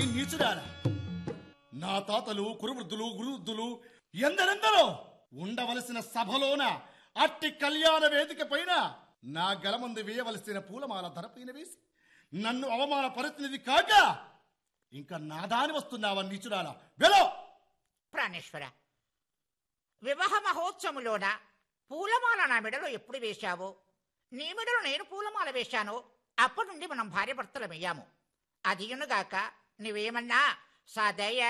నీచుడారా నా తాతలు కురువృద్ధులు గురువృద్ధులు ఎందరెందరో ఉండవలసిన సభలోన అట్టి కళ్యాణ వేదిక పైన నా గలమందు వేయవలసిన పూలమాల ధరపైన వేసి నన్ను అవమాన పరిస్థితి కాక ఇంకా నాదాని వస్తున్నావా నీచుడాలా వెలో ప్రాణేశ్వర వివాహ మహోత్సవములోన పూలమాల నా మెడలో ఎప్పుడు వేశావో నీ మెడలో నేను పూలమాల వేశాను అప్పటి నుండి మనం భార్య భర్తలమయ్యాము అదియునుగాక నువ్వేమన్నా సదయ